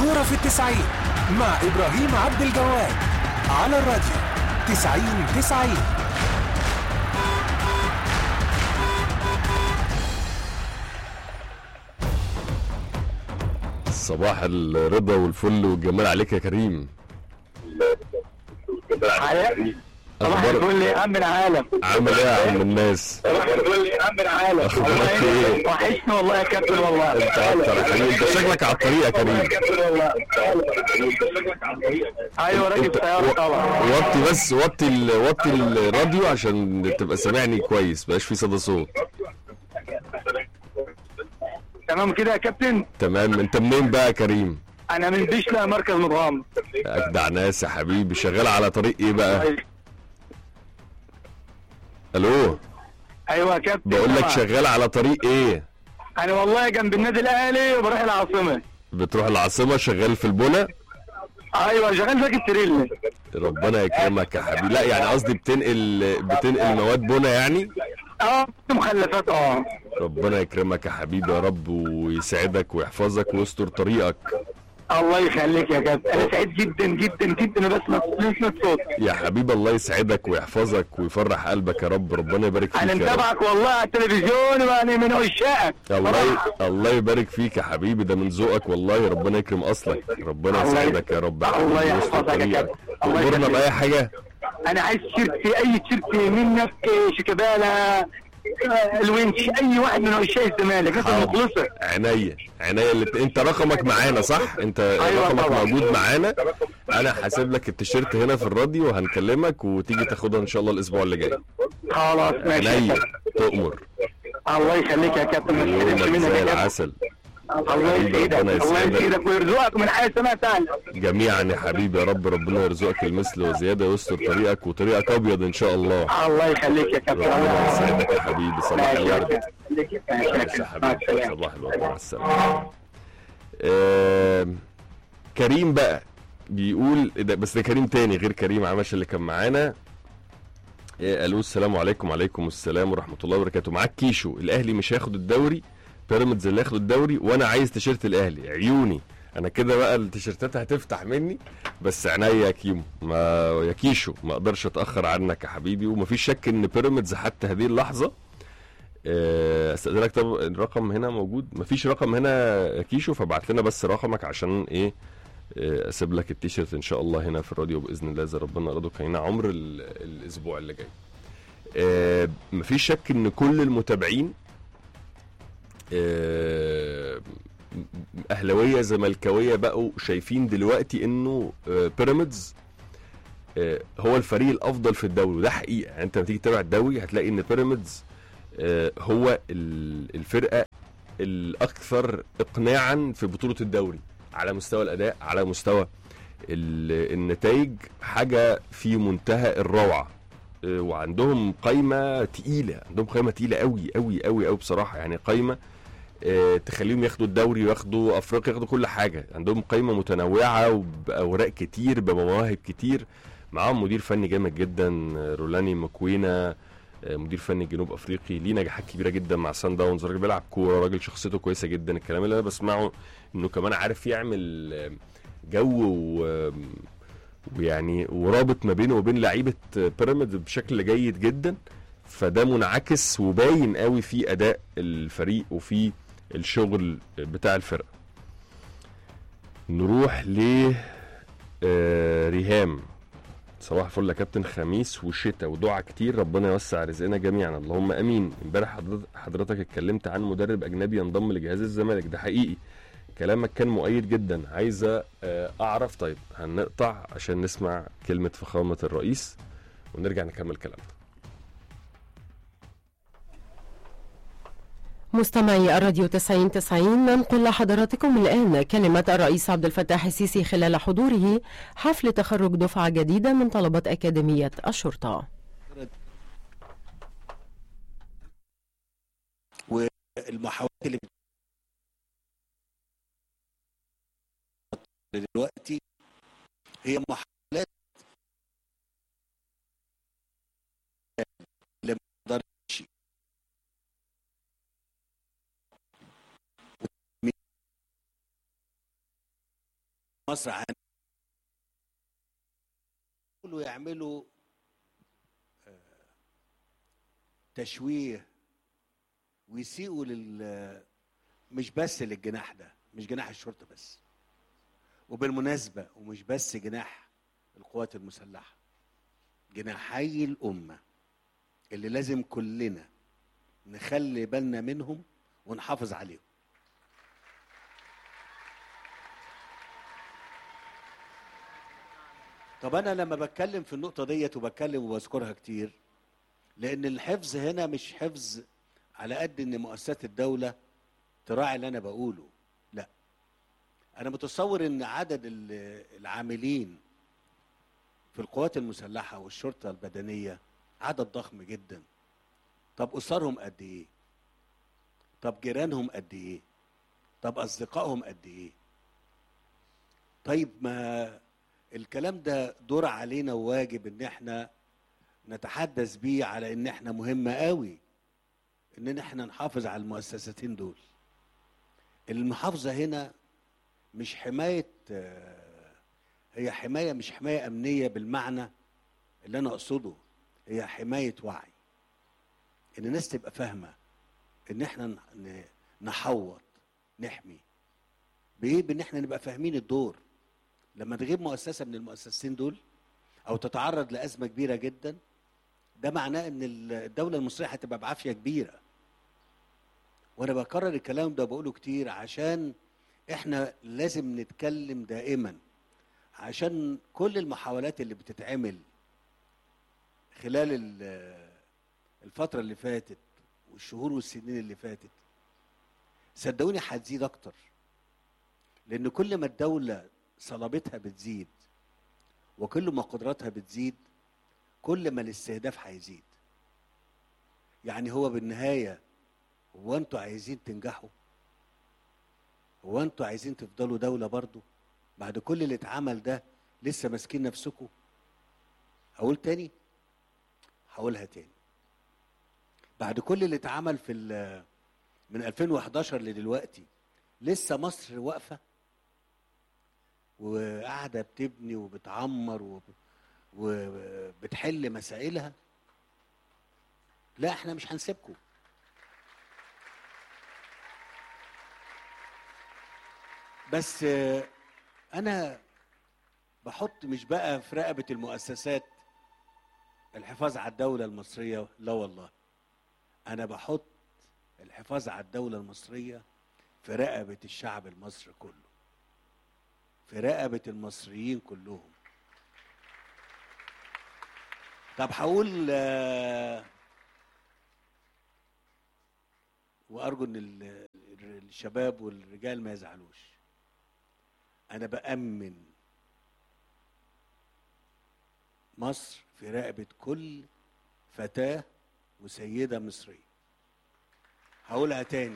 كورة في التسعين مع إبراهيم عبد الجواد على الراديو تسعين تسعين صباح الرضا والفل والجمال عليك يا كريم حياة صباح أخبار الفل يا عم العالم عامل ايه يا عم الناس صباح الفل يا عم العالم أخبارك والله إيه؟ وحشني والله يا كابتن والله انت اكتر يا كريم انت شكلك على الطريق يا كريم كابتن والله ايوه راكب انت سيارة طبعا وطي بس وطي ال... وطي الراديو عشان تبقى سامعني كويس مبقاش في صدى صوت تمام كده يا كابتن تمام انت منين بقى يا كريم انا من بيشلا مركز مضغام اجدع ناس يا حبيبي شغال على طريق ايه بقى الو ايوه يا كابتن بقول لك طبعا. شغال على طريق ايه انا والله جنب النادي الاهلي وبروح العاصمه بتروح العاصمه شغال في البنا ايوه شغال زكي التريلي ربنا يكرمك يا حبيبي لا يعني قصدي بتنقل بتنقل مواد بنا يعني اه مخلفات اه ربنا يكرمك يا حبيبي يا رب ويسعدك ويحفظك ويستر طريقك الله يخليك يا كابتن انا سعيد جدا جدا جدا بسمع بسمع صوتك يا حبيبي الله يسعدك ويحفظك ويفرح قلبك يا رب ربنا يبارك فيك انا يا رب متابعك والله على التلفزيون وانا من عشاقك الله الله يبارك فيك يا حبيبي ده من ذوقك والله ربنا يكرم اصلك ربنا الله يسعدك يا رب الله حبيبي ويستر يحفظك يا طريقك كابتن. الله تأمرنا يخليك. بأي حاجة انا عايز تيشيرت اي تيشيرت منك إيه، شيكابالا آه، الونش اي واحد من عشاق الزمالك انت حاضر. مخلصه عينيا عينيا اللي... انت رقمك معانا صح انت أيوة رقمك طبعا. موجود معانا انا حاسب لك التيشيرت هنا في الراديو وهنكلمك وتيجي تاخدها ان شاء الله الاسبوع اللي جاي خلاص ماشي يا عينيا كابتن. تؤمر الله يخليك يا كابتن ما تحرمش يومك منك زي يا كابتن العسل الله يسعدك ربنا الله يسعدك. يسعدك ويرزقك من حيث ما تعلم جميعا يا حبيبي يا رب ربنا يرزقك المثل وزياده ويستر طريقك وطريقك ابيض ان شاء الله الله يخليك يا كابتن ربنا يسعدك يا حبيبي صباح ماشي يا الورد كابتن. ماشي يا ماشي يا كابتن. مع حبيبي السلامة. صباح الورد مع السلامه آم، كريم بقى بيقول ده بس ده كريم تاني غير كريم عمش اللي كان معانا آه، الو السلام عليكم وعليكم السلام ورحمه الله وبركاته معاك كيشو الاهلي مش هياخد الدوري بيراميدز اللي هياخد الدوري وانا عايز تيشيرت الاهلي عيوني انا كده بقى التيشيرتات هتفتح مني بس عينيا يا كيمو ما يا كيشو ما اقدرش اتاخر عنك يا حبيبي ومفيش شك ان بيراميدز حتى هذه اللحظه آه، استاذنك طب الرقم هنا موجود مفيش رقم هنا يا كيشو فابعت لنا بس رقمك عشان ايه آه، اسيب لك التيشيرت ان شاء الله هنا في الراديو باذن الله اذا ربنا ارادك هنا عمر ال- الاسبوع اللي جاي آه، مفيش شك ان كل المتابعين آه، اهلاويه زملكاويه بقوا شايفين دلوقتي انه آه، بيراميدز آه، هو الفريق الافضل في الدوري وده حقيقه يعني انت لما تيجي تتابع الدوري هتلاقي ان بيراميدز آه، هو ال- الفرقه الاكثر اقناعا في بطوله الدوري على مستوى الاداء على مستوى ال- النتائج حاجه في منتهى الروعه آه، وعندهم قايمه تقيله عندهم قايمه تقيله قوي قوي قوي قوي بصراحه يعني قايمه آه، تخليهم ياخدوا الدوري وياخدوا افريقيا ياخدوا كل حاجه عندهم قايمه متنوعه وباوراق كتير بمواهب كتير معاهم مدير فني جامد جدا آه، رولاني مكوينا آه، مدير فني جنوب افريقي ليه نجاحات كبيره جدا مع سان داونز راجل بيلعب كوره راجل شخصيته كويسه جدا الكلام اللي انا بسمعه انه كمان عارف يعمل آه، جو و ويعني ورابط ما بينه وبين لعيبه بيراميدز بشكل جيد جدا فده منعكس وباين قوي في اداء الفريق وفي الشغل بتاع الفرقه نروح ل آه، ريهام صباح الفل يا كابتن خميس وشتاء ودعاء كتير ربنا يوسع رزقنا جميعا اللهم امين امبارح حضرتك- حضرتك اتكلمت عن مدرب اجنبي ينضم لجهاز الزمالك ده حقيقي كلامك كان مؤيد جدا عايزه آه، اعرف طيب هنقطع عشان نسمع كلمه فخامه الرئيس ونرجع نكمل كلامنا مستمعي الراديو 90 90 ننقل لحضراتكم الآن كلمة الرئيس عبد الفتاح السيسي خلال حضوره حفل تخرج دفعة جديدة من طلبة أكاديمية الشرطة المحاولات اللي بت- دلوقتي هي محاولات اللي ما يقدرش مصر عن يحاولوا يعملوا آه، تشويه ويسيئوا لل مش بس للجناح ده مش جناح الشرطه بس وبالمناسبه ومش بس جناح القوات المسلحه جناحي الامه اللي لازم كلنا نخلي بالنا منهم ونحافظ عليهم طب انا لما بتكلم في النقطه ديت وبتكلم وبذكرها كتير لان الحفظ هنا مش حفظ على قد ان مؤسسات الدوله تراعي اللي انا بقوله لا انا متصور ان عدد ال- العاملين في القوات المسلحه والشرطه البدنيه عدد ضخم جدا طب اسرهم قد ايه طب جيرانهم قد ايه طب اصدقائهم قد ايه طيب ما الكلام ده دور علينا وواجب ان احنا نتحدث بيه على ان احنا مهمة قوي ان احنا نحافظ على المؤسستين دول المحافظة هنا مش حماية آه، هي حماية مش حماية أمنية بالمعنى اللي أنا أقصده هي حماية وعي إن الناس تبقى فاهمة إن إحنا ن- ن- نحوط نحمي بإيه؟ بإن إحنا نبقى فاهمين الدور لما تغيب مؤسسة من المؤسستين دول أو تتعرض لأزمة كبيرة جدا ده معناه إن الدولة المصرية هتبقى بعافية كبيرة وأنا بكرر الكلام ده بقوله كتير عشان إحنا لازم نتكلم دائما عشان كل المحاولات اللي بتتعمل خلال ال- الفترة اللي فاتت والشهور والسنين اللي فاتت صدقوني هتزيد أكتر لأن كل ما الدولة صلابتها بتزيد وكل ما قدراتها بتزيد كل ما الاستهداف هيزيد يعني هو بالنهاية هو انتوا عايزين تنجحوا هو انتوا عايزين تفضلوا دولة برضو بعد كل اللي اتعمل ده لسه ماسكين نفسكم اقول تاني هقولها تاني بعد كل اللي اتعمل في ال- من 2011 لدلوقتي لسه مصر واقفه وقاعده بتبني وبتعمر وب- وبتحل مسائلها لا احنا مش هنسيبكم بس آه، انا بحط مش بقى في رقبه المؤسسات الحفاظ على الدوله المصريه لا والله انا بحط الحفاظ على الدوله المصريه في رقبه الشعب المصري كله في رقبه المصريين كلهم طب هقول آه، وارجو ان ال- الشباب والرجال ما يزعلوش انا بامن مصر في رقبه كل فتاه وسيده مصريه هقولها تاني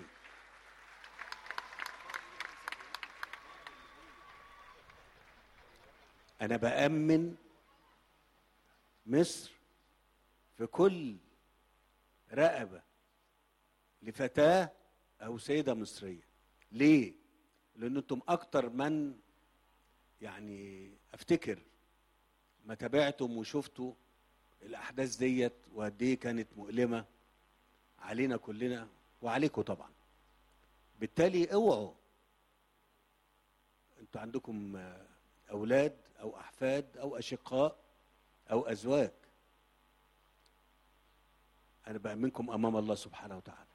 انا بامن مصر في كل رقبه لفتاه او سيده مصريه ليه لان انتم اكتر من يعني افتكر ما تابعتم وشفتوا الاحداث ديت وقد ايه كانت مؤلمه علينا كلنا وعليكم طبعا بالتالي اوعوا انتوا عندكم آه، اولاد او احفاد او اشقاء او ازواج انا بامنكم امام الله سبحانه وتعالى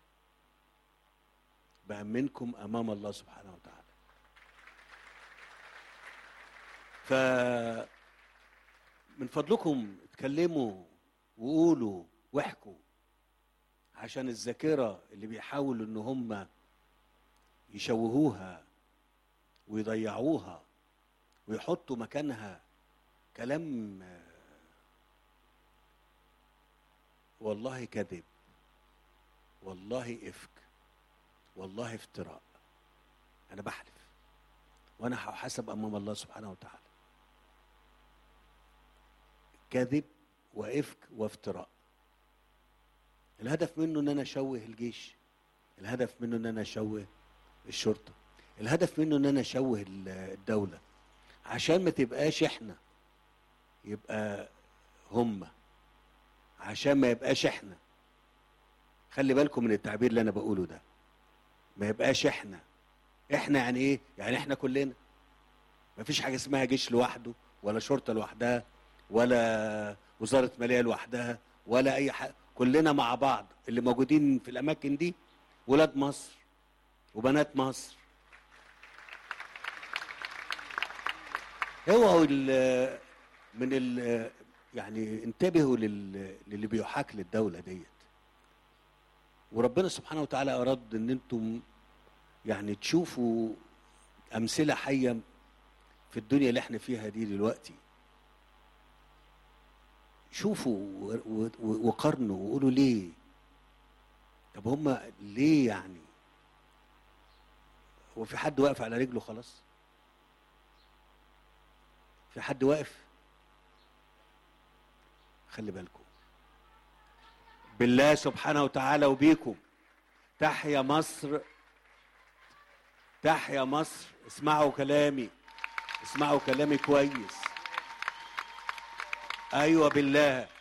بامنكم امام الله سبحانه وتعالى ف من فضلكم اتكلموا وقولوا واحكوا عشان الذاكره اللي بيحاولوا ان هم يشوهوها ويضيعوها ويحطوا مكانها كلام آه، والله كذب والله افك والله افتراء انا بحلف وانا هحاسب امام الله سبحانه وتعالى كذب وافك وافتراء الهدف منه ان انا اشوه الجيش الهدف منه ان انا اشوه الشرطه الهدف منه ان انا اشوه ال- الدوله عشان ما تبقاش احنا يبقى هم عشان ما يبقاش احنا خلي بالكم من التعبير اللي انا بقوله ده ما يبقاش احنا احنا يعني ايه يعني احنا كلنا ما فيش حاجه اسمها جيش لوحده ولا شرطه لوحدها ولا وزاره ماليه لوحدها ولا اي حاجه كلنا مع بعض اللي موجودين في الاماكن دي ولاد مصر وبنات مصر اوعوا ال- من ال يعني انتبهوا لل- للي بيحاك للدوله ديت وربنا سبحانه وتعالى اراد ان انتم يعني تشوفوا امثله حيه في الدنيا اللي احنا فيها دي دلوقتي شوفوا و- و- و- وقارنوا وقولوا ليه طب هم ليه يعني هو في حد واقف على رجله خلاص في حد واقف خلي بالكم بالله سبحانه وتعالى وبيكم تحيا مصر تحيا مصر اسمعوا كلامي اسمعوا كلامي كويس ايوه بالله